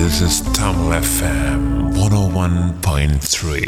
This is Tamil FM 101.3.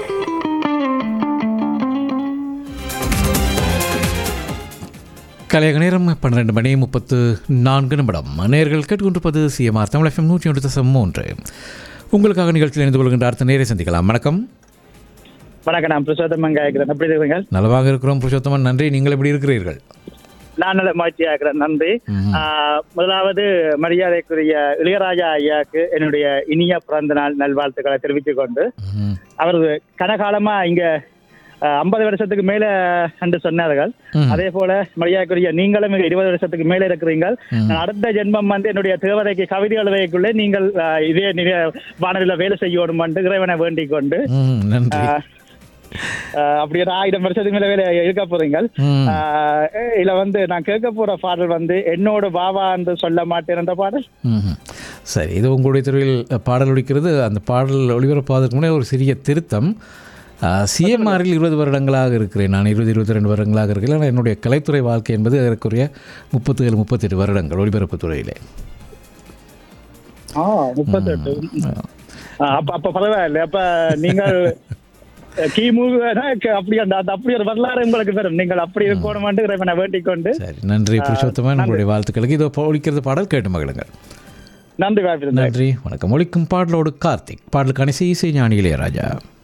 கலையக நேரம் பன்னிரெண்டு மணி முப்பத்து நான்கு நிமிடம் நேர்கள் கேட்டுக்கொண்டிருப்பது சிஎம்ஆர் தமிழ் எஃப்எம் நூற்றி ஒன்று தசம் மூன்று உங்களுக்காக நிகழ்ச்சியில் இணைந்து கொள்கின்ற அடுத்த நேரை சந்திக்கலாம் வணக்கம் வணக்கம் நான் புருஷோத்தமன் கேட்கிறேன் எப்படி இருக்கீங்க நலவாக இருக்கிறோம் புருஷோத்தமன் நன்றி நீங்கள் எப்படி இருக்கிறீர்கள் நான் நல்ல மகிழ்ச்சியா இருக்கிறேன் நன்றி ஆஹ், முதலாவது மரியாதைக்குரிய இளையராஜா ஐயாக்கு என்னுடைய இனிய பிறந்த நாள் நல்வாழ்த்துக்களை தெரிவித்துக் கொண்டு ம், அவர் கனகாலமா இங்க ஐம்பது வருஷத்துக்கு மேல என்று சொன்னார்கள் ம். அதே போல மரியாதைக்குரிய நீங்களும் இங்க இருபது வருஷத்துக்கு மேல இருக்கிறீங்க நான் அடுத்த ஜென்மம் வந்து என்னுடைய தேவதைக்கு கவிதை எழுதைக்குள்ளே நீங்கள் ஆஹ், இதே நிக- வானொலியில வேலை செய்யணும் என்று இறைவனை வேண்டிக் கொண்டு ம், நன்றி ஆஹ், ஆஹ், அப்படி ஒரு ஆயிரம் வருஷத்துக்கு மேல வேலை இருக்க போறீங்க ம். ஆஹ், இதுல வந்து நான் கேட்க போற பாடல் வந்து என்னோட பாவா என்று சொல்ல மாட்டேன் என்ற பாடல் ம்ஹும். சரி இது உங்களுடைய தெருவில் பாடல் ஒலிக்கிறது அந்த பாடல் ஒளிபரப்பாவதற்கு முன்னே ஒரு சிறிய திருத்தம் சிஎம்ஆரில் இருபது வருடங்களாக இருக்கிறேன் நான் இருபது இருபத்தி ரெண்டு வருடங்களாக இருக்கிறேன் ஆனால் என்னுடைய கலைத்துறை வாழ்க்கை என்பது அதற்குரிய முப்பத்தி ஏழு முப்பத்தெட்டு வருடங்கள் ஒளிபரப்பு துறையிலே முப்பத்தெட்டு அப்ப அப்ப பரவாயில்ல அப்ப நீங்கள் கிமு அப்படி அந்த அந்த அப்படி ஒரு வரலாறு உங்களுக்கு பெறும் நீங்கள் அப்படி இருக்கணும் இறைவனை வேண்டிக் கொண்டு சரி நன்றி புருஷோத்தமன் உங்களுடைய வாழ்த்துக்களுக்கு இதோ இப்போ ஒலிக்கிறது பாடல் கேட்டு மகிழுங்கள் நன்றி வாய்ப்பு நன்றி வணக்கம் ஒலிக்கும் பாடலோடு கார்த்திக் பாடலுக்கான இசை இசை ஞானி இளையராஜா